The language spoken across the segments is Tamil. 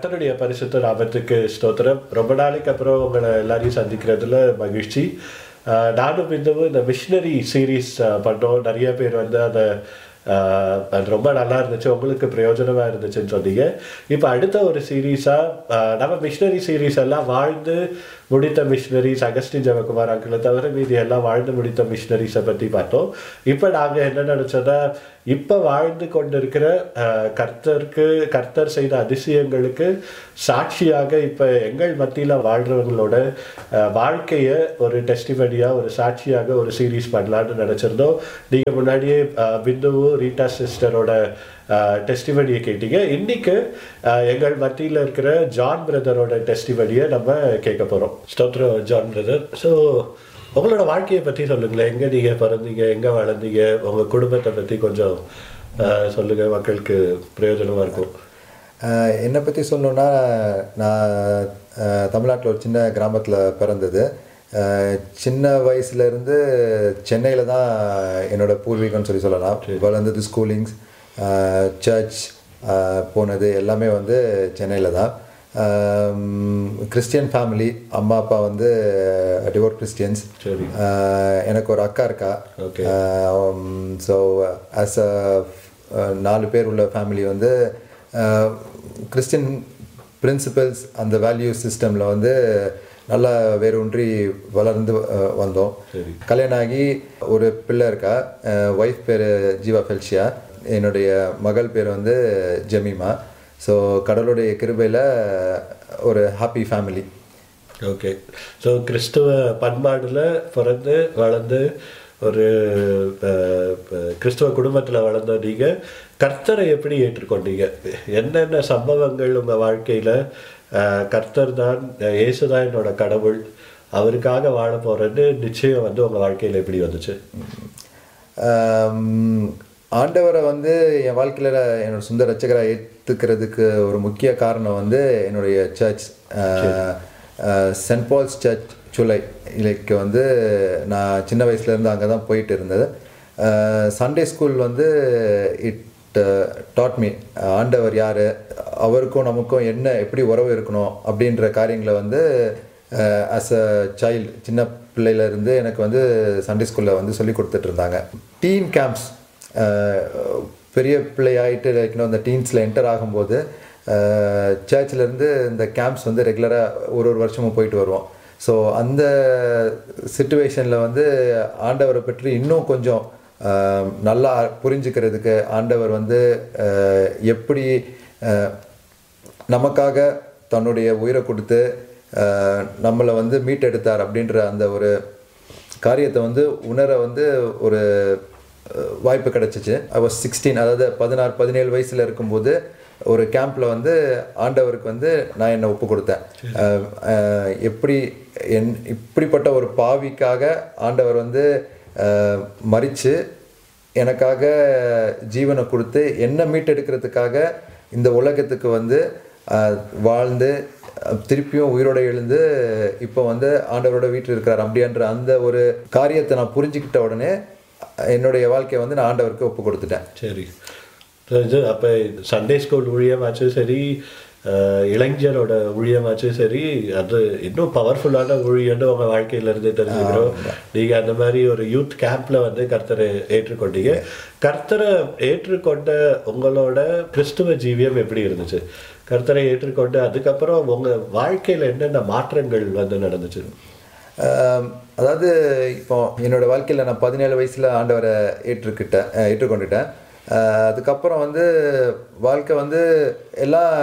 கர்த்தருடைய பரிசுத்த நாமத்துக்கு ஸ்தோத்திரம் ரொம்ப நாளைக்கு அப்புறம் உங்களை எல்லாரையும் சந்திக்கிறதுல மகிழ்ச்சி ஆஹ் நானும் இன்னமும் இந்த மிஷினரி சீரீஸ் பண்ணோம் நிறைய பேர் வந்து அதை ஆஹ் அது ரொம்ப நல்லா இருந்துச்சு உங்களுக்கு பிரயோஜனமாக இருந்துச்சுன்னு சொன்னீங்க இப்போ அடுத்த ஒரு சீரீஸாக நம்ம மிஷினரி சீரீஸ் எல்லாம் வாழ்ந்து முடித்த மிஷினரிஸ் அகஸ்டின் ஜெவகுமார் அங்கிளை தவிர மீதி எல்லாம் வாழ்ந்து முடித்த மிஷினரிஸை பற்றி பார்த்தோம் இப்போ நாங்கள் என்ன நினச்சோன்னா இப்போ வாழ்ந்து கொண்டிருக்கிற ஆஹ், கர்த்தருக்கு கர்த்தர் செய்த அதிசயங்களுக்கு சாட்சியாக இப்போ எங்கள் மத்தியில் வாழ்கிறவங்களோட ஆஹ், வாழ்க்கையை ஒரு டெஸ்டிமனியாக ஒரு சாட்சியாக ஒரு சீரீஸ் பண்ணலான்னு நினச்சிருந்தோம் நீங்கள் முன்னாடியே ஆஹ், பிந்துவு ரீட்டா சிஸ்டரோட டெஸ்டிமனியை கேட்டீங்க இன்னைக்கு ஆஹ், எங்கள் மத்தியில் இருக்கிற ஜான் பிரதரோட டெஸ்டிமனியை நம்ம கேட்க போகிறோம் ஸ்தோத்ரம் ஜான் பிரதர் ஸோ உங்களோட வாழ்க்கையை பற்றி சொல்லுங்களேன் எங்கே நீங்கள் பிறந்தீங்க எங்கே வளர்ந்தீங்க உங்கள் குடும்பத்தை பற்றி கொஞ்சம் ஆஹ், சொல்லுங்க மக்களுக்கு பிரயோஜனமாக இருக்கும் ஆஹ் என்னை பற்றி சொல்லணுன்னா நான் தமிழ்நாட்டில் ஒரு சின்ன கிராமத்தில் பிறந்தது ஆஹ் சின்ன வயசுலேருந்து சென்னையில் தான் என்னோட பூர்வீகம்னு சொல்லி சொல்லலாம் வளர்ந்தது ஸ்கூலிங்ஸ் சர்ச் போனது எல்லாமே வந்து சென்னையில் தான் கிறிஸ்டியன் ஃபேமிலி அம்மா அப்பா வந்து டிவோட் கிறிஸ்டியன்ஸ் சரி எனக்கு ஒரு அக்கா இருக்கா Okay. ஸோ ஆஸ் அ நாலு பேர் உள்ள ஃபேமிலி வந்து கிறிஸ்டியன் பிரின்சிபல்ஸ் அந்த வேல்யூ சிஸ்டமில் வந்து நல்லா வேரூன்றி வளர்ந்து அஹ், வந்தோம் சரி. கல்யாணம் ஆகி ஒரு பிள்ளை இருக்கா ஒய்ஃப் பேர் ஜீவா ஃபெல்ஷியா என்னுடைய மகள் பேர் வந்து ஜெமிமா ஸோ கடவுளுடைய கிருபையில் ஒரு ஹாப்பி ஃபேமிலி ஓகே ஸோ கிறிஸ்துவ பண்பாடில் பிறந்து வளர்ந்து ஒரு அஹ், அஹ், கிறிஸ்துவ குடும்பத்தில் வளர்ந்த நீங்கள் கர்த்தரை எப்படி ஏற்றுக்கொண்டீங்க என்னென்ன சம்பவங்கள் உங்கள் வாழ்க்கையில் கர்த்தர் தான் இயேசு தான் என்னோட கடவுள் அவருக்காக வாழ போகிறேன்னு நிச்சயம் வந்து உங்கள் வாழ்க்கையில் எப்படி வந்துச்சு ஆம், ஆண்டவரை வந்து என் வாழ்க்கையில் என்னோட சொந்த ரட்சகரை ஏற்றுக்கிறதுக்கு ஒரு முக்கிய காரணம் வந்து என்னுடைய சர்ச் சென்ட் பால்ஸ் சர்ச் சுலை இலைக்கு வந்து நான் சின்ன வயசுலேருந்து அங்கே தான் போயிட்டு இருந்தது சண்டே ஸ்கூல் வந்து இட் டாட் மீ ஆண்டவர் யார் அவருக்கும் நமக்கும் என்ன எப்படி உறவு இருக்கணும் அப்படின்ற காரியங்களை வந்து ஆஸ் அ சைல்டு சின்ன பிள்ளையில இருந்து எனக்கு வந்து சண்டே ஸ்கூலில் வந்து சொல்லி கொடுத்துட்டு இருந்தாங்க டீன் கேம்ப்ஸ் பெரிய பிள்ளையாயிட்டு லைக் அந்த டீன்ஸில் என்டர் ஆகும்போது சர்ச்சில் இருந்து இந்த கேம்ப்ஸ் வந்து ரெகுலராக ஒரு ஒரு வருஷமும் போயிட்டு வருவோம் ஸோ அந்த சுச்சுவேஷனில் வந்து ஆண்டவரை பற்றி இன்னும் கொஞ்சம் அஹ், நல்லா புரிஞ்சுக்கிறதுக்கு ஆண்டவர் வந்து அஹ், எப்படி அஹ், நமக்காக தன்னுடைய உயிரை கொடுத்து அஹ், நம்மளை வந்து மீட்டெடுத்தார் அப்படின்ற அந்த ஒரு காரியத்தை வந்து உணர வந்து ஒரு அஹ், வாய்ப்பு கிடைச்சிச்சு ஐ வாஸ் சிக்ஸ்டீன் அதாவது பதினாறு பதினேழு வயசில் இருக்கும்போது ஒரு கேம்பில் வந்து ஆண்டவருக்கு வந்து நான் என்னை ஒப்பு கொடுத்தேன் அஹ், அஹ், எப்படி என் இப்படிப்பட்ட ஒரு பாவிக்காக ஆண்டவர் வந்து அஹ், மரித்து எனக்காக ஜீவனை கொடுத்து என்னை மீட்டெடுக்கிறதுக்காக இந்த உலகத்துக்கு வந்து அஹ், வாழ்ந்து அஹ், திருப்பியும் உயிரோட எழுந்து இப்போ வந்து ஆண்டவரோட வீட்டில் இருக்கிறார் அப்படின்ற அந்த ஒரு காரியத்தை நான் புரிஞ்சுக்கிட்ட உடனே என்னுடைய வாழ்க்கையை வந்து நான் ஆண்டவருக்கு ஒப்பு கொடுத்துட்டேன் சரி So, இது அப்போ சண்டே ஸ்கூல் ஊழியமாச்சும் சரி அஹ், இளைஞரோட ஊழியமாச்சும் சரி அது இன்னும் பவர்ஃபுல்லான ஊழியன்னு உங்கள் வாழ்க்கையிலேருந்து தெரிஞ்சுக்கிறோம் நீங்கள் அந்த மாதிரி ஒரு யூத் கேம்ப்ல வந்து கர்த்தரை ஏற்றுக்கொண்டீங்க கர்த்தரை ஏற்றுக்கொண்ட உங்களோட கிறிஸ்துவ ஜீவியம் எப்படி இருந்துச்சு கர்த்தரை ஏற்றுக்கொண்டு அதுக்கப்புறம் உங்கள் வாழ்க்கையில் என்னென்ன மாற்றங்கள் வந்து நடந்துச்சு ஆம், அதாவது இப்போ என்னோட வாழ்க்கையில் நான் பதினேழு வயசில் ஆண்டவரை ஏற்றுக்கிட்டேன் அஹ், ஏற்றுக்கொண்டுட்டேன் அஹ், அதுக்கப்புறம் வந்து வாழ்க்கை வந்து எல்லாம்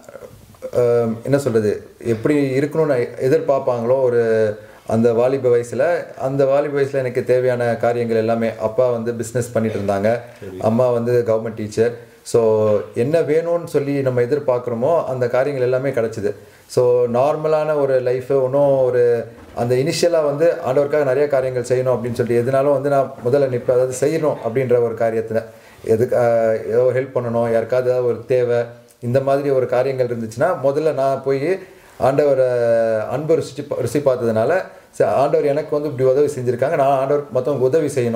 ஆம், என்ன சொல்கிறது எப்படி இருக்கணும்னு எதிர்பார்ப்பாங்களோ ஒரு அந்த வாலிப வயசில் அந்த வாலிப வயசில் எனக்கு தேவையான காரியங்கள் எல்லாமே அப்பா வந்து பிஸ்னஸ் பண்ணிட்டு இருந்தாங்க அம்மா வந்து கவர்மெண்ட் டீச்சர் ஸோ என்ன வேணும்னு சொல்லி நம்ம எதிர்பார்க்குறோமோ அந்த காரியங்கள் எல்லாமே கிடச்சிது ஸோ நார்மலான ஒரு லைஃபு இன்னும் ஒரு அந்த இனிஷியலாக வந்து ஆண்டவருக்காக நிறைய காரியங்கள் செய்யணும் அப்படின்னு சொல்லிட்டு எதுனாலும் வந்து நான் முதல்ல நிற்பேன் அதாவது செய்யணும் அப்படின்ற ஒரு காரியத்தில் எதுக்கு ஆஹ், ஏதோ ஹெல்ப் பண்ணணும் யாருக்காவது ஏதாவது ஒரு தேவை இந்த மாதிரி ஒரு காரியங்கள் இருந்துச்சுன்னா முதல்ல நான் போய் ஆண்டவரை அன்பு ருசிச்சு ருசி பார்த்ததுனால சரி, ஆண்டவர் எனக்கு வந்து இப்படி உதவி செஞ்சுருக்காங்க நான் ஆண்டவருக்கு மற்றவங்க உதவி செய்யணும்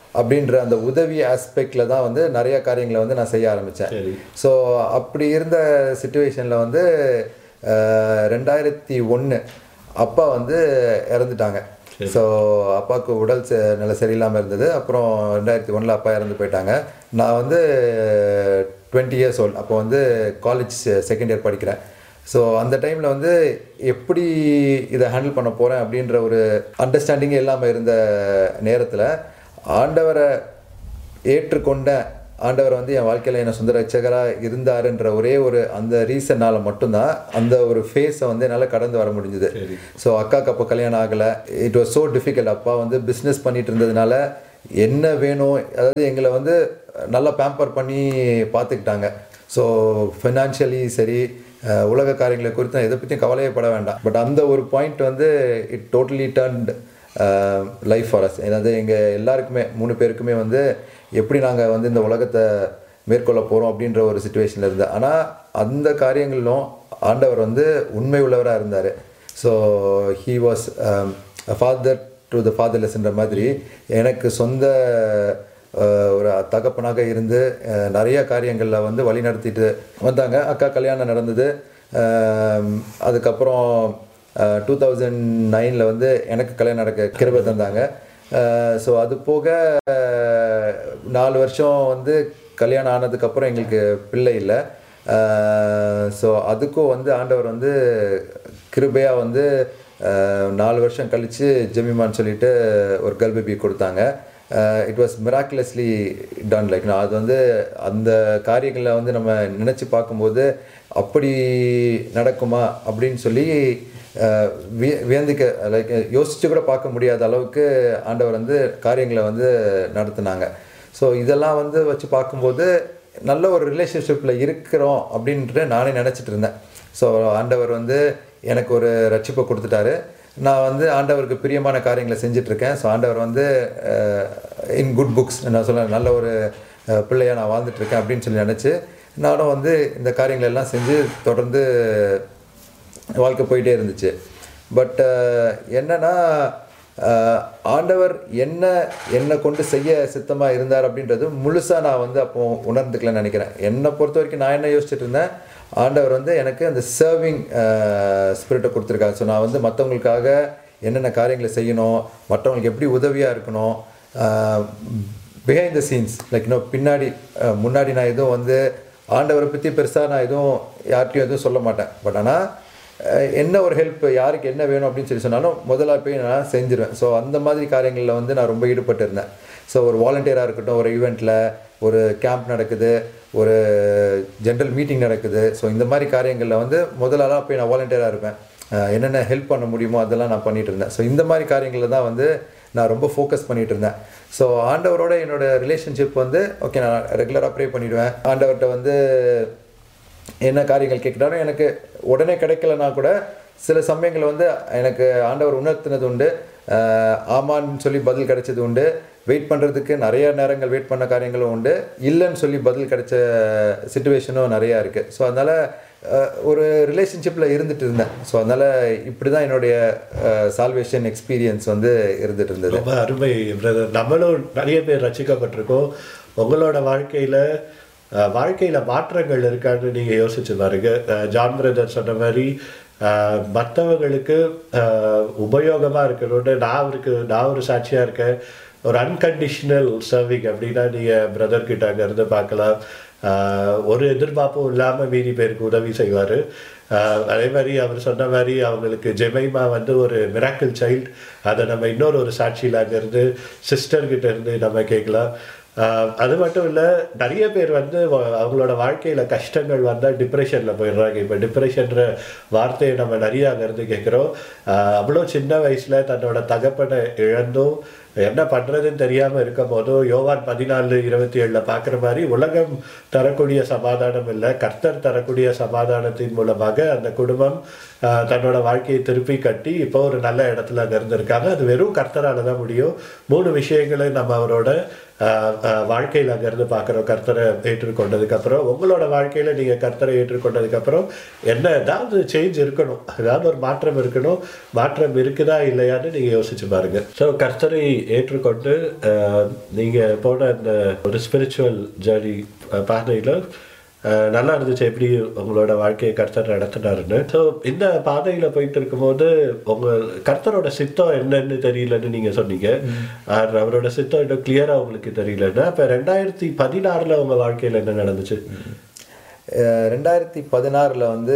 ரெண்டாயிரத்தி அந்த உதவி ஆஸ்பெக்ட்ல தான் வந்து நிறைய காரியங்களை வந்து நான் செய்ய ஆரம்பித்தேன் சரி ஸோ அப்படி இருந்த சுச்சுவேஷனில் வந்து அஹ், ரெண்டாயிரத்தி ஒன்று அப்பா வந்து இறந்துட்டாங்க ஸோ அப்பாவுக்கு உடல் ச- நிலை சரியில்லாமல் இருந்தது அப்புறம் ரெண்டாயிரத்தி ஒன்றில் அப்பா இறந்து போயிட்டாங்க நான் வந்து டுவெண்ட்டி இயர்ஸ் ஓல்ட் அப்போ வந்து காலேஜ் செகண்ட் இயர் படிக்கிறேன் ஸோ அந்த டைமில் வந்து எப்படி இதை ஹேண்டில் பண்ண போகிறேன் அப்படின்ற ஒரு அண்டர்ஸ்டாண்டிங்கே இல்லாமல் இருந்த நேரத்தில் ஆண்டவரை ஏற்றுக்கொண்ட ஆண்டவர் வந்து என் வாழ்க்கையில் என்ன சுந்தர ரட்சகராக இருந்தாருன்ற ஒரே ஒரு அந்த ரீசனால் மட்டும்தான் அந்த ஒரு ஃபேஸை வந்து என்னால் கடந்து வர முடிஞ்சுது சரி. ஸோ அக்காக்கு அப்போ கல்யாணம் ஆகலை இட் வாஸ் ஸோ டிஃபிகல்ட் அப்பா வந்து பிஸ்னஸ் பண்ணிட்டு இருந்ததுனால என்ன வேணும் அதாவது எங்களை வந்து நல்லா பேம்பர் பண்ணி பார்த்துக்கிட்டாங்க ஸோ ஃபினான்ஷியலி சரி அஹ், உலக காரியங்களை குறித்து நான் எதை பற்றியும் கவலையே பட வேண்டாம் பட் அந்த ஒரு பாயிண்ட் வந்து it totally turned life for us அதாவது எங்கள் எல்லாருக்குமே மூணு பேருக்குமே வந்து எப்படி நாங்கள் வந்து இந்த உலகத்தை மேற்கொள்ள போகிறோம் அப்படின்ற ஒரு சுச்சுவேஷனில் இருந்தேன் ஆனால் அந்த காரியங்களிலும் ஆண்டவர் வந்து உண்மை உள்ளவராக இருந்தார் so he was father to the ஃபாதர்லெஸ்ன்ற மாதிரி எனக்கு சொந்த அஹ், ஒரு தகப்பனாக இருந்து அஹ், நிறைய காரியங்களில் வந்து வழி நடத்திட்டு வந்தாங்க அக்கா கல்யாணம் நடந்தது அஹ், அதுக்கப்புறம் டூ தௌசண்ட் நைனில் வந்து எனக்கு கல்யாணம் நடக்க கிருபை தந்தாங்க ஸோ அது போக அஹ், நாலு வருஷம் வந்து கல்யாணம் ஆனதுக்கப்புறம் எங்களுக்கு பிள்ளை இல்லை ஸோ அதுக்கும் வந்து ஆண்டவர் வந்து கிருபையாக வந்து அஹ், நாலு வருஷம் கழித்து ஜெமிமான்னு சொல்லிட்டு ஒரு கேர்ள் பேபி கொடுத்தாங்க it was miraculously done like நான் அது வந்து அந்த காரியங்களை வந்து நம்ம நினச்சி பார்க்கும்போது அப்படி நடக்குமா அப்படின்னு சொல்லி அஹ், விய- வியந்துக்க லைக் யோசிச்சு கூட பார்க்க முடியாத அளவுக்கு ஆண்டவர் வந்து காரியங்களை வந்து நடத்துனாங்க ஸோ இதெல்லாம் வந்து வச்சு பார்க்கும்போது நல்ல ஒரு ரிலேஷன்ஷிப்பில் இருக்கிறோம் அப்படின்ட்டு நானே நினச்சிட்டு இருந்தேன் ஸோ ஆண்டவர் வந்து எனக்கு ஒரு ரட்சிப்பை கொடுத்துட்டாரு நான் வந்து ஆண்டவருக்கு பிரியமான காரியங்களை செஞ்சுட்டு இருக்கேன் ஸோ ஆண்டவர் வந்து இன் குட் புக்ஸ் நான் சொல்ல நல்ல ஒரு அஹ், பிள்ளையா நான் வாழ்ந்துட்டு இருக்கேன் அப்படின்னு சொல்லி நினச்சி நானும் வந்து இந்த காரியங்கள் எல்லாம் செஞ்சு தொடர்ந்து வாழ்க்கை போயிட்டே இருந்துச்சு பட் என்னன்னா அஹ், ஆண்டவர் என்ன என்னை கொண்டு செய்ய சித்தமாக இருந்தார் அப்படின்றது முழுசாக நான் வந்து அப்போ உணர்ந்துக்கலன்னு நினைக்கிறேன் என்னை பொறுத்த வரைக்கும் நான் என்ன யோசிச்சுட்டு இருந்தேன் ஆண்டவர் வந்து எனக்கு அந்த சர்விங் ஸ்பிரிட்டை கொடுத்துருக்காரு ஸோ நான் வந்து மற்றவங்களுக்காக என்னென்ன காரியங்களை செய்யணும் மற்றவங்களுக்கு எப்படி உதவியாக இருக்கணும் பிஹைண்ட் த சீன்ஸ் லைக் இன்னும் பின்னாடி அஹ், முன்னாடி நான் எதுவும் வந்து ஆண்டவரை பற்றி பெருசாக நான் எதுவும் யார்கிட்டையும் எதுவும் சொல்ல மாட்டேன் பட் ஆனால் என்ன ஒரு ஹெல்ப் யாருக்கு என்ன வேணும் அப்படின்னு சொல்லி சொன்னாலும் முதல்ல போய் நான் செஞ்சிருவேன் ஸோ அந்த மாதிரி காரியங்களில் வந்து நான் ரொம்ப ஈடுபட்டு இருந்தேன் ஸோ ஒரு வாலண்டியராக இருக்கட்டும் ஒரு ஈவெண்ட்டில் ஒரு கேம்ப் நடக்குது ஒரு ஜென்ரல் மீட்டிங் நடக்குது ஸோ இந்த மாதிரி காரியங்களில் வந்து முதலாளாக போய் நான் வாலண்டியராக இருப்பேன் அஹ் என்னென்ன ஹெல்ப் பண்ண முடியுமோ அதெல்லாம் நான் பண்ணிட்டு இருந்தேன் ஸோ இந்த மாதிரி காரியங்களில் தான் வந்து நான் ரொம்ப ஃபோக்கஸ் பண்ணிட்டு இருந்தேன் ஸோ ஆண்டவரோட என்னோட ரிலேஷன்ஷிப் வந்து ஓகே நான் ரெகுலராக ப்ரே பண்ணிடுவேன் ஆண்டவர்கிட்ட வந்து என்ன காரியங்கள் கேட்குறாரோ எனக்கு உடனே கிடைக்கலனா கூட சில சமயங்கள் வந்து எனக்கு ஆண்டவர் உணர்த்தினது உண்டு அஹ் ஆமான்னு சொல்லி பதில் கிடைச்சது உண்டு வெயிட் பண்ணுறதுக்கு நிறைய நேரங்கள் வெயிட் பண்ண காரியங்களும் உண்டு இல்லைன்னு சொல்லி பதில் கிடைச்ச சுச்சுவேஷனும் நிறையா இருக்குது ஸோ அதனால் ஒரு ரிலேஷன்ஷிப்பில் இருந்துட்டு இருந்தேன் ஸோ அதனால் இப்படி தான் என்னுடைய சால்வேஷன் எக்ஸ்பீரியன்ஸ் வந்து இருந்துட்டு இருந்தது ரொம்ப அருமை பிரதர் நம்மளும் நிறைய பேர் ரசிக்கப்பட்டிருக்கோம் உங்களோட வாழ்க்கையில அஹ், வாழ்க்கையில மாற்றங்கள் இருக்கான்னு நீங்க யோசிச்சு பாருங்க அஹ், ஜான் பிரதர் சொன்ன மாதிரி அஹ், மத்தவங்களுக்கு அஹ், உபயோகமா இருக்கணும்னு நான் அவருக்கு நான் ஒரு சாட்சியா இருக்கேன் ஒரு அன்கண்டிஷனல் சர்விங் அப்படின்னா நீங்க பிரதர் கிட்ட அங்க இருந்து பார்க்கலாம் ஆஹ் ஒரு எதிர்பார்ப்பும் இல்லாம மீதி பேருக்கு உதவி செய்வாரு ஆஹ் அதே மாதிரி அவர் சொன்ன மாதிரி அவங்களுக்கு ஜெமைமா வந்து ஒரு மிராக்கிள் சைல்டு அதை நம்ம இன்னொரு ஒரு சாட்சியில் அங்கேருந்து சிஸ்டர் கிட்ட இருந்து நம்ம கேட்கலாம் ஆஹ் அது மட்டும் இல்லை நிறைய பேர் வந்து வ- அவங்களோட வாழ்க்கையில் கஷ்டங்கள் வந்தால் டிப்ரெஷனில் போயிடுறாங்க இப்போ டிப்ரெஷன்ற வார்த்தையை நம்ம நிறைய அங்கேருந்து கேட்குறோம் அவ்வளோ சின்ன வயசில் தன்னோட தகப்பனை இழந்தும் என்ன பண்ணுறதுன்னு தெரியாமல் இருக்கும் போதும் யோவான் பதினாலு இருபத்தி ஏழில் பார்க்குற மாதிரி உலகம் தரக்கூடிய சமாதானம் இல்லை கர்த்தர் தரக்கூடிய சமாதானத்தின் மூலமாக அந்த குடும்பம் ஆஹ், தன்னோட வாழ்க்கையை திருப்பி கட்டி இப்போ ஒரு நல்ல இடத்துல அங்கே இருந்திருக்காங்க அது வெறும் கர்த்தரால தான் முடியும் மூணு விஷயங்களை நம்ம அவரோட ஆஹ், ஆஹ், வாழ்க்கையில் அங்கேருந்து பார்க்குறோம் கர்த்தரை ஏற்றுக்கொண்டதுக்கப்புறம் உங்களோட வாழ்க்கையில் நீங்கள் கர்த்தரை ஏற்றுக்கொண்டதுக்கப்புறம் என்ன ஏதாவது சேஞ்ச் இருக்கணும் ஏதாவது ஒரு மாற்றம் இருக்கணும் மாற்றம் இருக்குதா இல்லையான்னு நீங்கள் யோசிச்சு பாருங்க ஸோ கர்த்தரை ஏற்றுக்கொண்டு நீங்கள் போன அந்த ஒரு ஸ்பிரிச்சுவல் ஜேர்னி பாதையில் அஹ் நல்லா இருந்துச்சு எப்படி உங்களோட வாழ்க்கையை கர்த்தர் நடத்தினாருன்னு ஸோ இந்த பாதையில் போயிட்டு இருக்கும்போது உங்கள் கர்த்தரோட சித்தம் என்னன்னு தெரியலன்னு நீங்கள் சொன்னீங்க And அவரோட சித்தம் இன்னும் கிளியராக உங்களுக்கு தெரியலன்னா அப்போ ரெண்டாயிரத்தி பதினாறில் உங்கள் வாழ்க்கையில் என்ன நடந்துச்சு அஹ் ரெண்டாயிரத்தி பதினாறில் வந்து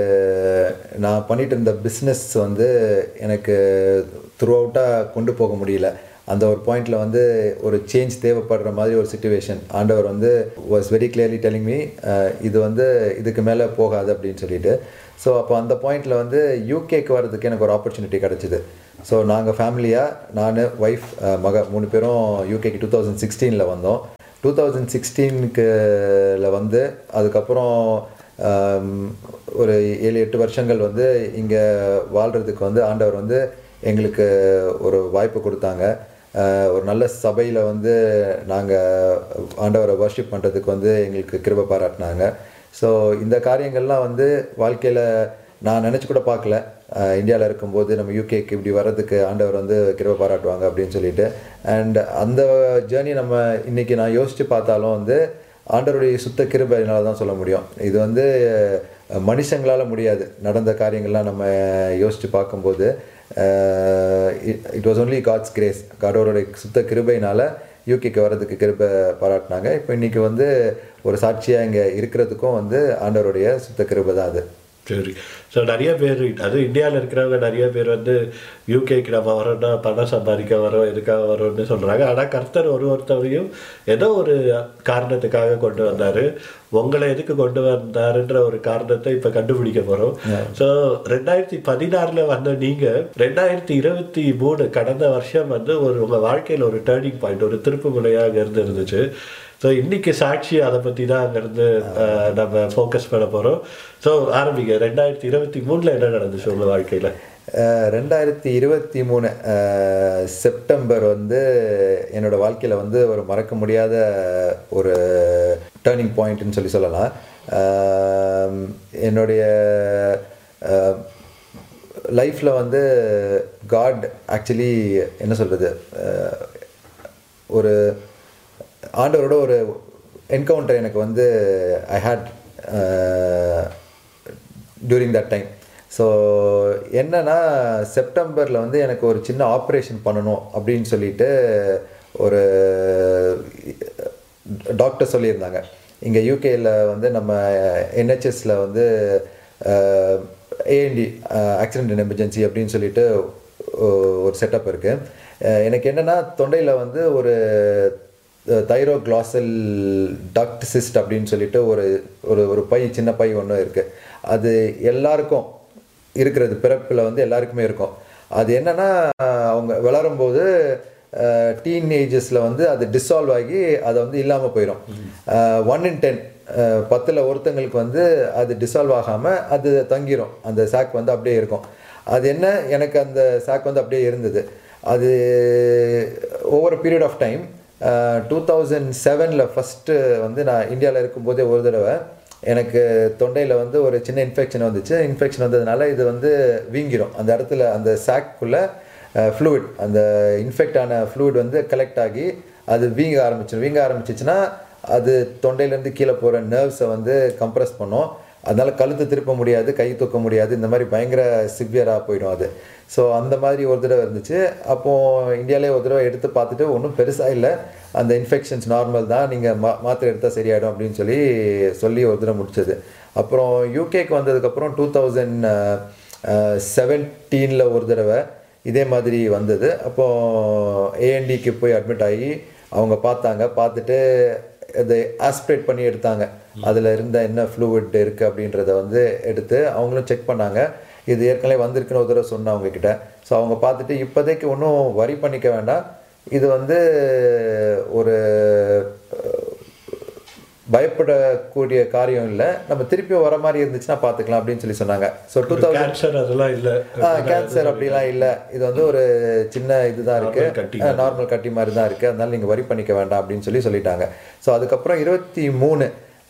நான் பண்ணிட்டு இருந்த பிஸ்னஸ் வந்து எனக்கு த்ரூ அவுட்டாக கொண்டு போக முடியல அந்த ஒரு பாயிண்டில் வந்து ஒரு சேஞ்ச் தேவைப்படுற மாதிரி ஒரு சுச்சுவேஷன் ஆண்டவர் வந்து was very clearly telling me இது வந்து இதுக்கு மேலே போகாது அப்படின்னு சொல்லிட்டு ஸோ அப்போ அந்த பாயிண்டில் வந்து யூகேக்கு வர்றதுக்கு எனக்கு ஒரு ஆப்பர்ச்சுனிட்டி கிடச்சிது ஸோ நாங்கள் ஃபேமிலியாக நான் ஒய்ஃப் மக மூணு பேரும் யூகேக்கு டூ தௌசண்ட் சிக்ஸ்டீனில் வந்தோம் டூ தௌசண்ட் சிக்ஸ்டீனுக்குல வந்து அதுக்கப்புறம் ஆம், ஒரு ஏழு எட்டு வருஷங்கள் வந்து இங்கே வாழ்கிறதுக்கு வந்து ஆண்டவர் வந்து எங்களுக்கு ஒரு வாய்ப்பு கொடுத்தாங்க ஆஹ், ஒரு நல்ல சபையில் வந்து நாங்கள் ஆண்டவரை வர்ஷிப் பண்ணுறதுக்கு வந்து எங்களுக்கு கிருபை பாராட்டினாங்க ஸோ இந்த காரியங்கள்லாம் வந்து வாழ்க்கையில் நான் நினச்சி கூட பார்க்கல இந்தியாவில் இருக்கும்போது நம்ம யூகேக்கு இப்படி வர்றதுக்கு ஆண்டவர் வந்து கிருபை பாராட்டுவாங்க அப்படின்னு சொல்லிட்டு அண்ட் அந்த ஜேர்னி நம்ம இன்னைக்கு நான் யோசித்து பார்த்தாலும் வந்து ஆண்டவருடைய சுத்த கிருபையினால தான் சொல்ல முடியும் இது வந்து அஹ், மனுஷங்களால முடியாது நடந்த காரியங்கள்லாம் நம்ம யோசித்து பார்க்கும்போது it was only God's grace கடவுளுடைய சுத்த கிருபையினால யூகேக்கு வர்றதுக்கு கிருபை பாராட்டினாங்க இப்போ இன்னைக்கு வந்து ஒரு சாட்சியாக இங்கே இருக்கிறதுக்கும் வந்து ஆண்டவருடைய சுத்த கிருபை தான் அது சரி ஸோ நிறைய பேர் அது இந்தியாவில் இருக்கிறவங்க நிறைய பேர் வந்து யூகேக்கு நம்ம வரோம்னா பணம் சம்பாதிக்க வரோம் எதுக்காக வரோம்னு சொல்கிறாங்க ஆனால் கர்த்தர் ஒரு ஒருத்தவரையும் ஏதோ ஒரு காரணத்துக்காக கொண்டு வந்தார் உங்களை எதுக்கு கொண்டு வந்தாருன்ற ஒரு காரணத்தை இப்போ கண்டுபிடிக்க போகிறோம் ஸோ ரெண்டாயிரத்தி பதினாறில் வந்த நீங்கள் ரெண்டாயிரத்தி இருபத்தி மூணு கடந்த வருஷம் வந்து ஒரு உங்கள் வாழ்க்கையில் ஒரு டேர்னிங் பாயிண்ட் ஒரு திருப்பு முனையாக இருந்து இருந்துச்சு ஸோ இன்னைக்கு சாட்சி அதை பற்றி தான் அங்கேருந்து நம்ம ஃபோக்கஸ் பண்ண போகிறோம் ஸோ ஆரம்பிங்க ரெண்டாயிரத்தி இருபத்தி மூணில் என்ன நடந்துச்சு உங்கள் வாழ்க்கையில் அஹ் ரெண்டாயிரத்தி இருபத்தி மூணு அஹ் செப்டம்பர் வந்து என்னோட வாழ்க்கையில் வந்து ஒரு மறக்க முடியாத ஒரு டேர்னிங் பாயிண்ட்னு சொல்லி சொல்லலாம் அஹ் என்னுடைய லைஃப்பில் வந்து காட் ஆக்சுவலி என்ன சொல்கிறது ஒரு ஆண்டவரோட ஒரு என்கவுண்டர் எனக்கு வந்து I had during that time so என்னன்னா செப்டம்பரில் வந்து எனக்கு ஒரு சின்ன ஆப்ரேஷன் பண்ணணும் அப்படின்னு சொல்லிட்டு ஒரு டாக்டர் சொல்லியிருந்தாங்க இங்கே யூகேயில் வந்து நம்ம என்ஹெச்எஸில் வந்து ஏஎன்டி ஆக்சிடென்ட் அண்ட் எமர்ஜென்சி அப்படின்னு சொல்லிட்டு ஒரு செட்டப் இருக்குது எனக்கு என்னென்னா தொண்டையில் வந்து ஒரு தைரோக்ளாசல் டக்ட் சிஸ்ட் அப்படின்னு சொல்லிட்டு ஒரு ஒரு ஒரு பை சின்ன பை ஒன்று இருக்குது அது எல்லாருக்கும் இருக்கிறது பிறப்பில் வந்து எல்லாருக்குமே இருக்கும் அது என்னன்னா அவங்க வளரும்போது டீன் ஏஜஸில் வந்து அது டிசால்வ் ஆகி அதை வந்து இல்லாமல் போயிடும் ஒன் இன் டென் பத்தில் ஒருத்தங்களுக்கு வந்து அது டிசால்வ் ஆகாமல் அது தங்கிரும் அந்த சாக் வந்து அப்படியே இருக்கும் அது என்ன எனக்கு அந்த சாக் வந்து அப்படியே இருந்தது அது ஒவ்வொரு period of time two thousand செவனில் ஃபஸ்ட்டு வந்து நான் இந்தியாவில் இருக்கும்போதே ஒரு தடவை எனக்கு தொண்டையில் வந்து ஒரு சின்ன இன்ஃபெக்ஷன் வந்துச்சு இன்ஃபெக்ஷன் வந்ததுனால இது வந்து வீங்கிரும் அந்த இடத்துல அந்த சாக்குள்ளே ஃப்ளூயிட் அந்த இன்ஃபெக்ட் ஆன ஃப்ளூயிட் வந்து கலெக்ட் ஆகி அது வீங்க ஆரம்பிச்சிடும் வீங்க ஆரம்பிச்சிச்சுன்னா அது தொண்டையிலேருந்து கீழே போகிற நர்வ்ஸை வந்து கம்ப்ரெஸ் பண்ணும் அதனால கழுத்து திருப்ப முடியாது கை தூக்க முடியாது இந்த மாதிரி பயங்கர சிவியராக போயிடும் அது ஸோ அந்த மாதிரி ஒரு தடவை இருந்துச்சு அப்போது இந்தியாவிலே ஒரு தடவை எடுத்து பார்த்துட்டு ஒன்றும் பெருசாக இல்லை அந்த இன்ஃபெக்ஷன்ஸ் நார்மல் தான் நீங்கள் மா மாத்திரை எடுத்தால் சரியாயிடும் அப்படின்னு சொல்லி சொல்லி ஒரு தடவை முடிச்சது அப்புறம் யூகேக்கு வந்ததுக்கப்புறம் டூ தௌசண்ட் செவன்டீனில் ஒரு தடவை இதே மாதிரி வந்தது அப்போது ஏஎன்டிக்கு போய் அட்மிட் ஆகி அவங்க பார்த்தாங்க பார்த்துட்டு இதை ஆஸ்பிரேட் பண்ணி எடுத்தாங்க அதில் இருந்த என்ன ஃப்ளூவிட் இருக்குது அப்படின்றத வந்து எடுத்து அவங்களும் செக் பண்ணாங்க இது ஏற்கனவே வந்திருக்குன்னு ஒரு தடவை சொன்னேன் அவங்கக்கிட்ட ஸோ அவங்க பார்த்துட்டு இப்போதைக்கு ஒன்றும் வரி பண்ணிக்க வேண்டாம் இது வந்து ஒரு பயப்படக்கூடிய காரியம் இல்லை நம்ம திருப்பியும் வர மாதிரி இருந்துச்சுன்னா பார்த்துக்கலாம் அப்படின்னு சொல்லி சொன்னாங்க ஸோ டூ தௌசண்ட் கேன்சர் அதெல்லாம் இல்ல கேன்சர் அப்படிலாம் இல்லை இது வந்து ஒரு சின்ன இதுதான் இருக்கு Normal கட்டி நார்மல் கட்டி மாதிரி தான் இருக்கு அதனால நீங்கள் வரி பண்ணிக்க வேண்டாம் அப்படின்னு சொல்லி சொல்லிட்டாங்க ஸோ அதுக்கப்புறம் இருபத்தி மூணு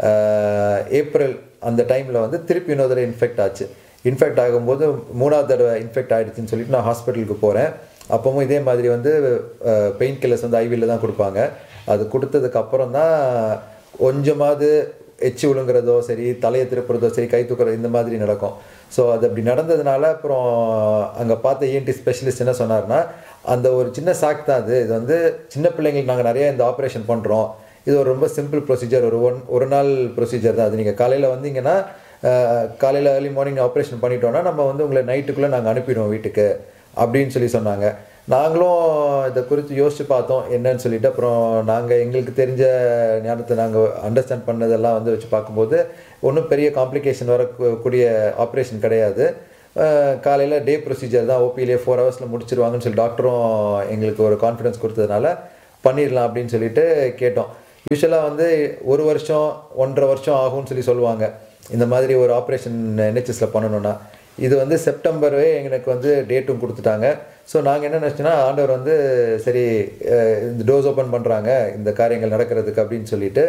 ஏப்ரல் அந்த டைமில் வந்து திருப்பி இன்னொரு தடவை இன்ஃபெக்ட் ஆச்சு இன்ஃபெக்ட் ஆகும்போது மூணாவது தடவை இன்ஃபெக்ட் ஆயிடுச்சுன்னு சொல்லிட்டு நான் ஹாஸ்பிட்டலுக்கு போகிறேன் அப்பவும் இதே மாதிரி வந்து பெயின் கில்லர்ஸ் வந்து ஐவியில் தான் கொடுப்பாங்க அது கொடுத்ததுக்கு அப்புறம் தான் கொஞ்சமாவது எச்சி விழுங்குறதோ சரி தலையை திருப்புறதோ சரி கை தூக்குறதோ இந்த மாதிரி நடக்கும் ஸோ அது அப்படி நடந்ததுனால அப்புறம் அங்கே பார்த்த இஎன்டி ஸ்பெஷலிஸ்ட் என்ன சொன்னார்னா அந்த ஒரு சின்ன சாக் தான் அது இது வந்து சின்ன பிள்ளைங்களுக்கு நாங்கள் நிறைய இந்த ஆப்ரேஷன் பண்ணுறோம் இது ஒரு ரொம்ப சிம்பிள் ப்ரொசீஜர் ஒரு ஒன் ஒரு நாள் ப்ரொசீஜர் தான் அது நீங்கள் காலையில் வந்தீங்கன்னா காலையில் ஏர்லி மார்னிங் ஆப்ரேஷன் பண்ணிட்டோன்னா நம்ம வந்து உங்களை நைட்டுக்குள்ளே நாங்கள் அனுப்பிடுவோம் வீட்டுக்கு அப்படின்னு சொல்லி சொன்னாங்க நாங்களும் இதை குறித்து யோசித்து பார்த்தோம் என்னன்னு சொல்லிட்டு அப்புறம் நாங்கள் எங்களுக்கு தெரிஞ்ச ஞானத்தை நாங்கள் அண்டர்ஸ்டாண்ட் பண்ணதெல்லாம் வந்து வச்சு பார்க்கும்போது ஒன்றும் பெரிய காம்ப்ளிகேஷன் வரக்கூடிய ஆப்ரேஷன் கிடையாது காலையில் டே ப்ரொசீஜர் தான் ஓபியிலே ஃபோர் ஹவர்ஸில் முடிச்சிருவாங்கன்னு சொல்லி டாக்டரும் எங்களுக்கு ஒரு கான்ஃபிடன்ஸ் கொடுத்ததுனால பண்ணிடலாம் அப்படின்னு சொல்லிட்டு கேட்டோம் யூஸ்வலாக வந்து ஒரு வருஷம் ஒன்றரை வருஷம் ஆகும்னு சொல்லி சொல்லுவாங்க இந்த மாதிரி ஒரு ஆப்ரேஷன் என்ஹெச்எஸில் பண்ணணும்னா இது வந்து செப்டம்பரே எங்களுக்கு வந்து டேட்டும் கொடுத்துட்டாங்க ஸோ நாங்கள் என்ன நினச்சோன்னா ஆண்டவர் வந்து சரி அஹ் இந்த டோஸ் ஓப்பன் பண்ணுறாங்க இந்த காரியங்கள் நடக்கிறதுக்கு அப்படின்னு சொல்லிட்டு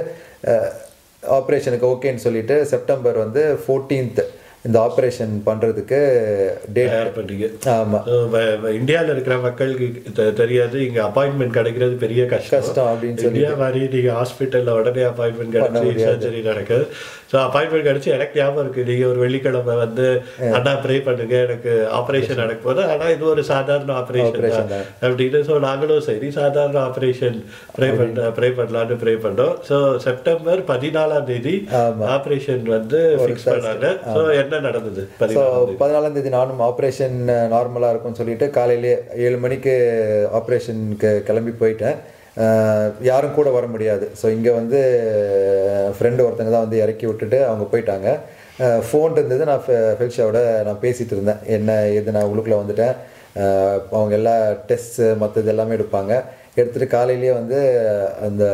ஆப்ரேஷனுக்கு ஓகேன்னு சொல்லிட்டு செப்டம்பர் வந்து ஃபோர்டீன்த் இந்த ஆப்ரேஷன் பண்ணுறதுக்கு டேட் தயார் பண்ணீங்க ஆமாம் So, வ- வ- இந்தியால இருக்கிற மக்களுக்கு தெ- தெரியாது இங்க அப்பாயின்மெண்ட் கிடைக்கிறது பெரிய கஷ்டம் கஷ்டம் அப்படின்னு சொல்லி இந்தியா மாதிரி நீங்க ஹாஸ்பிட்டல்ல உடனே அப்பாயின்மெண்ட் கிடைச்சி சர்ஜரி நடக்குது ஸோ அப்பாயின்மெண்ட் கிடைச்சி எனக்கு ஞாபகம் இருக்கு நீங்க ஒரு வெள்ளிக்கிழமை வந்து அண்ணா ப்ரே பண்ணுங்க எனக்கு ஆபரேஷன் நடக்க போது ஆனா இது ஒரு சாதாரண ஆபரேஷன் தான் அப்படின்னு ஸோ நாங்களும் சரி சாதாரண ஆபரேஷன் ப்ரே பண்ண ப்ரே பண்ணலாம்னு ப்ரே பண்ணோம் ஸோ செப்டம்பர் பதினாலாம் தேதி ஆபரேஷன் வந்து ஃபிக்ஸ் பண்ணாங்க ஸோ என்ன நடந்தது ஸோ பதினாலாம் பதினாலாம் தேதி நானும் ஆப்ரேஷன் நார்மலாக இருக்கும்னு சொல்லிட்டு காலையிலே ஏழு மணிக்கு ஆப்ரேஷனுக்கு கிளம்பி போயிட்டேன் அஹ் யாரும் கூட வர முடியாது ஸோ இங்கே வந்து ஃப்ரெண்டு ஒருத்தங்க தான் வந்து இறக்கி விட்டுட்டு அவங்க போயிட்டாங்க ஃபோன் இருந்தது நான் ஃபெல்ஷாவோட நான் பேசிகிட்டு இருந்தேன் என்ன எது நான் உள்ளுக்குள்ளே வந்துட்டேன் அஹ் அவங்க எல்லா டெஸ்ட்டு மற்றது எல்லாமே எடுப்பாங்க எடுத்துகிட்டு காலையிலேயே வந்து அந்த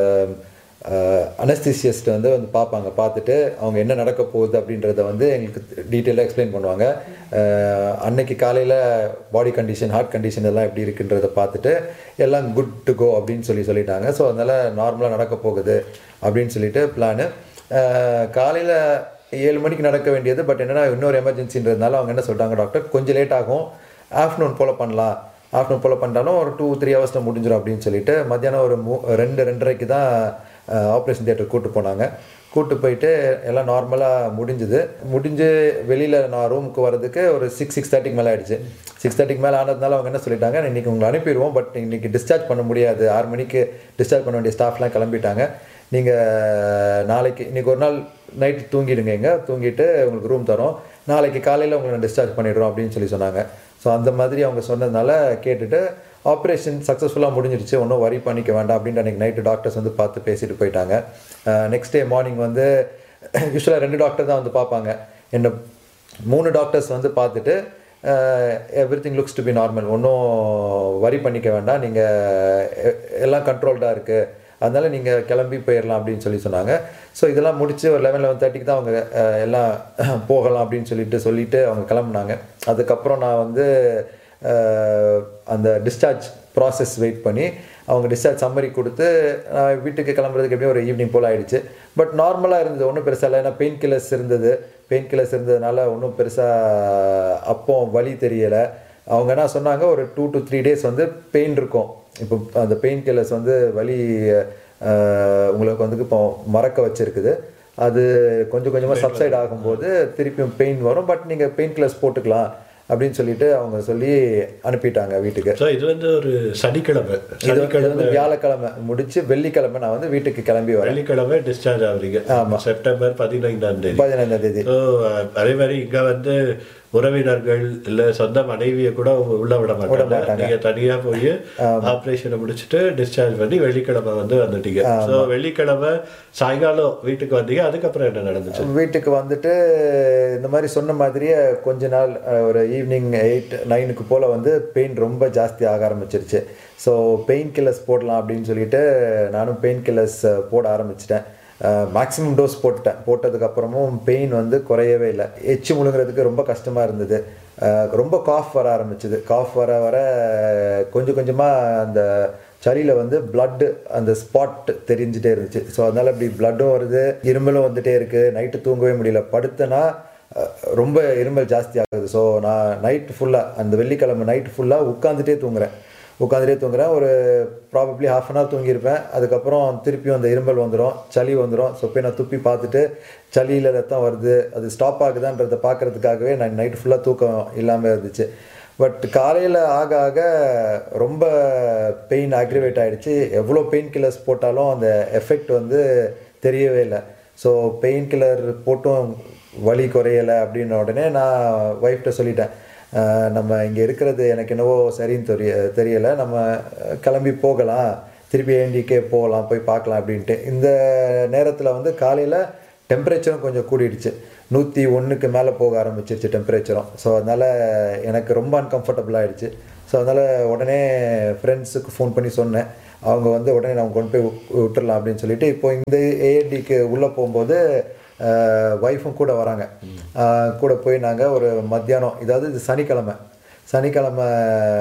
அனஸ்தீசியஸ்ட் வந்து வந்து பார்ப்பாங்க பார்த்துட்டு அவங்க என்ன நடக்க போகுது அப்படின்றத வந்து எங்களுக்கு டீட்டெயிலாக எக்ஸ்பிளைன் பண்ணுவாங்க அஹ் அன்னைக்கு காலையில் பாடி கண்டிஷன் ஹார்ட் கண்டிஷன் எல்லாம் எப்படி இருக்குன்றத பார்த்துட்டு எல்லாம் குட் டு கோ அப்படின்னு சொல்லி சொல்லிட்டாங்க ஸோ அதனால் நார்மலாக நடக்க போகுது அப்படின்னு சொல்லிட்டு பிளானு காலையில் ஏழு மணிக்கு நடக்க வேண்டியது பட் என்னன்னா இன்னொரு எமர்ஜென்சின்றதுனால அவங்க என்ன சொல்லிட்டாங்க டாக்டர் கொஞ்சம் லேட் ஆகும் ஆஃப்டர்நூன் போல் பண்ணலாம் ஆஃப்டர்நூன் போல் பண்ணிட்டாலும் ஒரு டூ த்ரீ ஹவர்ஸில் முடிஞ்சிடும் அப்படின்னு சொல்லிட்டு மத்தியானம் ஒரு மூ ரெண்டு ரெண்டரைக்கு தான் ஆப்ரேஷன் தியேட்டர் கூட்டு போனாங்க கூட்டு போயிட்டு எல்லாம் நார்மலாக முடிஞ்சுது முடிஞ்சு வெளியில் நான் ரூமுக்கு வரதுக்கு ஒரு சிக்ஸ் சிக்ஸ் தேர்ட்டிக்கு மேலே ஆயிடுச்சு சிக்ஸ் தேர்ட்டிக்கு மேலே ஆனதுனால அவங்க என்ன சொல்லிட்டாங்க இன்றைக்கி உங்களை அனுப்பிடுவோம் பட் இன்றைக்கி டிஸ்சார்ஜ் பண்ண முடியாது ஆறு மணிக்கு டிஸ்சார்ஜ் பண்ண வேண்டிய ஸ்டாஃப்லாம் கிளம்பிட்டாங்க நீங்கள் நாளைக்கு இன்றைக்கி ஒரு நாள் நைட்டு தூங்கிடுங்க இங்கே தூங்கிட்டு உங்களுக்கு ரூம் தரோம் நாளைக்கு காலையில் உங்களை நான் டிஸ்சார்ஜ் பண்ணிடுறோம் அப்படின்னு சொல்லி சொன்னாங்க ஸோ அந்த மாதிரி அவங்க சொன்னதுனால கேட்டுட்டு ஆப்ரேஷன் சக்ஸஸ்ஃபுல்லாக முடிஞ்சிருச்சு ஒன்றும் வரி பண்ணிக்க வேண்டாம் அப்படின்ட்டு அன்றைக்கி நைட்டு டாக்டர்ஸ் வந்து பார்த்து பேசிட்டு போயிட்டாங்க நெக்ஸ்ட் டே மார்னிங் வந்து யூஸ்வலாக ரெண்டு டாக்டர் தான் வந்து பார்ப்பாங்க என்ன மூணு டாக்டர்ஸ் வந்து பார்த்துட்டு everything looks to be normal ஒன்றும் வரி பண்ணிக்க வேண்டாம் நீங்கள் எல்லாம் கண்ட்ரோல்டாக இருக்குது அதனால நீங்கள் கிளம்பி போயிடலாம் அப்படின்னு சொல்லி சொன்னாங்க ஸோ இதெல்லாம் முடிச்சு ஒரு லெவன் லெவன் தேர்ட்டிக்கு தான் அவங்க அஹ், எல்லாம் போகலாம் அப்படின்னு சொல்லிட்டு சொல்லிட்டு அவங்க கிளம்புனாங்க அதுக்கப்புறம் நான் வந்து அஹ், அந்த டிஸ்சார்ஜ் ப்ராசஸ் வெயிட் பண்ணி அவங்க டிஸ்சார்ஜ் சம்மரி கொடுத்து நான் வீட்டுக்கு கிளம்புறதுக்கு எப்படியும் ஒரு ஈவினிங் போல் ஆயிடுச்சு பட் நார்மலாக இருந்தது ஒன்றும் பெருசாக இல்லை ஏன்னா பெயின் கில்லர்ஸ் இருந்தது பெயின் கில்லர்ஸ் இருந்ததுனால ஒன்றும் பெருசாக அப்போ வலி தெரியலை அவங்க என்ன சொன்னாங்க ஒரு டூ டு த்ரீ டேஸ் வந்து பெயின் இருக்கும் இப்போ அந்த பெயின் கில்லர்ஸ் வந்து வலி அஹ், உங்களுக்கு வந்து இப்போ மறக்க வச்சிருக்குது அது கொஞ்சம் கொஞ்சமாக சப்சைட் ஆகும்போது திருப்பியும் பெயின் வரும் பட் நீங்கள் பெயின் கில்லர்ஸ் போட்டுக்கலாம் அப்படின்னு சொல்லிட்டு அவங்க சொல்லி அனுப்பிட்டாங்க வீட்டுக்கு ஸோ இது வந்து ஒரு சனிக்கிழமை இது வந்து- இது வந்து வியாழக்கிழமை முடிச்சு வெள்ளிக்கிழமை நான் வந்து வீட்டுக்கு கிளம்பி வரேன் வெள்ளிக்கிழமை டிஸ்சார்ஜ் ஆகுறீங்க செப்டம்பர் பதினைந்தாம் தேதி பதினைந்தாம் தேதி ஸோ அதே மாதிரி இங்க வந்து உறவினர்கள் இல்ல சொந்த மனைவியை கூட உள்ள விட மாட்டாங்க நீங்க தனியா போய் ஆபரேஷனை முடிச்சுட்டு டிஸ்சார்ஜ் பண்ணி வெள்ளிக்கிழமை வந்து வந்துட்டீங்க ஸோ வெள்ளிக்கிழமை சாயங்காலம் வீட்டுக்கு வந்தீங்க அதுக்கப்புறம் என்ன நடந்துச்சு வீட்டுக்கு வந்துட்டு இந்த மாதிரி சொன்ன மாதிரியே கொஞ்ச நாள் அஹ், ஒரு ஈவினிங் எயிட் நைனுக்கு போல் வந்து பெயின் ரொம்ப ஜாஸ்தி ஆக ஆரம்பிச்சிருச்சு ஸோ பெயின் கில்லர்ஸ் போடலாம் அப்படின்னு சொல்லிட்டு நானும் பெயின் கில்லர்ஸ் போட ஆரம்பிச்சிட்டேன் மேக்ஸிமம் டோஸ் போட்டுட்டேன் போட்டதுக்கப்புறமும் பெயின் வந்து குறையவே இல்லை எச்சு முழுங்குறதுக்கு ரொம்ப கஷ்டமாக இருந்தது அஹ் ரொம்ப காஃப் வர ஆரம்பிச்சுது காஃப் வர வர கொஞ்சம் கொஞ்சமாக அந்த சளியில் வந்து blood அந்த ஸ்பாட் தெரிஞ்சுட்டே இருந்துச்சு ஸோ அதனால் இப்படி பிளட்டும் வருது இருமலும் வந்துட்டே இருக்குது நைட்டு தூங்கவே முடியல படுத்தேன்னா அஹ், ரொம்ப இருமல் ஜாஸ்தி ஆகுது ஸோ நான் நைட்டு ஃபுல்லாக அந்த வெள்ளிக்கிழமை நைட்டு ஃபுல்லாக உட்காந்துட்டே தூங்குறேன் உட்காந்துட்டே தூங்குறேன் ஒரு ப்ராபப்ளி ஹாஃப் அன் ஹவர் தூங்கியிருப்பேன் அதுக்கப்புறம் திருப்பியும் அந்த இருமல் வந்துடும் சளி வந்துடும் ஸோ போய் நான் துப்பி பார்த்துட்டு சளியில் ரத்தம் வருது அது ஸ்டாப் ஆகுதான்றதை பார்க்கறதுக்காகவே நான் நைட்டு ஃபுல்லாக தூக்கம் இல்லாமல் இருந்துச்சு பட் காலையில் ஆக ஆக ரொம்ப பெயின் அக்ரிவேட் ஆகிடுச்சு எவ்வளோ பெயின் கில்லர்ஸ் போட்டாலும் அந்த எஃபெக்ட் வந்து தெரியவே இல்லை ஸோ பெயின் கில்லர் போட்டும் வலி குறையலை அப்படின்ன உடனே நான் ஒய்ஃப்ட்ட சொல்லிட்டேன் அஹ் நம்ம இங்கே இருக்கிறது எனக்கு என்னவோ சரின்னு தெரிய தெரியலை நம்ம அஹ், கிளம்பி போகலாம் திருப்பி ஏண்டிக்கே போகலாம் போய் பார்க்கலாம் அப்படின்ட்டு இந்த நேரத்தில் வந்து காலையில் டெம்பரேச்சரும் கொஞ்சம் கூடிடுச்சு நூற்றி ஒன்றுக்கு மேலே போக ஆரம்பிச்சிருச்சு டெம்பரேச்சரும் ஸோ அதனால் எனக்கு ரொம்ப அன்கம்ஃபர்டபுள் ஆகிடுச்சு ஸோ அதனால் உடனே ஃப்ரெண்ட்ஸுக்கு ஃபோன் பண்ணி சொன்னேன் அவங்க வந்து உடனே நான் கொண்டு போய் வி- விட்டுறலாம் அப்படின்னு சொல்லிட்டு இப்போ இந்த ஏஎன்டிக்கு உள்ளே போகும்போது ஒய்ஃபும் கூட வராங்க ஆஹ் கூட போய் நாங்கள் ஒரு மத்தியானம் இதாவது இது சனிக்கிழமை சனிக்கிழமை